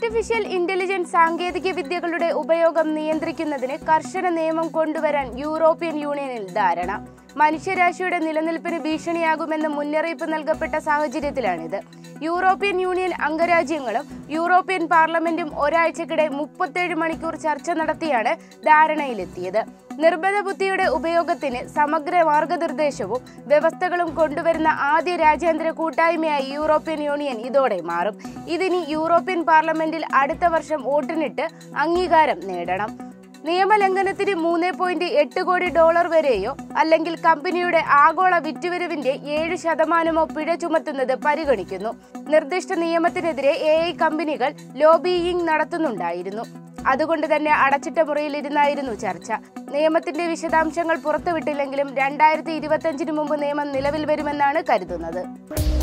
artificial intelligence സാങ്കേതിക വിദ്യകളുടെ ഉപയോഗം നിയന്ത്രിക്കുന്നതിന് കർശന നിയമം കൊണ്ടുവരാൻ യൂറോപ്യൻ യൂണിയനിൽ ധാരണ മനുഷ്യരാശിയുടെ നിലനിൽപ്പിന് ഭീഷണിയാകുമെന്ന് മുന്നറിയിപ്പ് നൽകപ്പെട്ട സാഹചര്യത്തിലാണിത് യൂറോപ്യൻ യൂണിയൻ അംഗരാജ്യങ്ങളും യൂറോപ്യൻ പാർലമെന്റും ഒരാഴ്ചക്കിടെ മുപ്പത്തേഴ് മണിക്കൂർ ചർച്ച നടത്തിയാണ് ധാരണയിലെത്തിയത് നിർബന്ധ ബുദ്ധിയുടെ ഉപയോഗത്തിന് സമഗ്ര മാർഗനിർദ്ദേശവും വ്യവസ്ഥകളും കൊണ്ടുവരുന്ന ആദ്യ രാജ്യാന്തര കൂട്ടായ്മയായി യൂറോപ്യൻ യൂണിയൻ ഇതോടെ മാറും ഇതിനി യൂറോപ്യൻ പാർലമെന്റിൽ അടുത്ത വർഷം വോട്ടിനിട്ട് അംഗീകാരം നേടണം നിയമലംഘനത്തിന് മൂന്ന് പോയിന്റ് എട്ട് കോടി ഡോളർ വരെയോ അല്ലെങ്കിൽ കമ്പനിയുടെ ആഗോള വിറ്റുവരവിന്റെ ഏഴ് ശതമാനമോ പിഴ ചുമത്തുന്നത് പരിഗണിക്കുന്നു നിർദ്ദിഷ്ട നിയമത്തിനെതിരെ എ ഐ കമ്പനികൾ ലോബിയിങ് നടത്തുന്നുണ്ടായിരുന്നു അതുകൊണ്ട് തന്നെ അടച്ചിട്ട മുറിയിലിരുന്നായിരുന്നു ചർച്ച നിയമത്തിന്റെ വിശദാംശങ്ങൾ പുറത്തുവിട്ടില്ലെങ്കിലും രണ്ടായിരത്തി ഇരുപത്തിയഞ്ചിന് മുമ്പ് നിയമം നിലവിൽ വരുമെന്നാണ് കരുതുന്നത്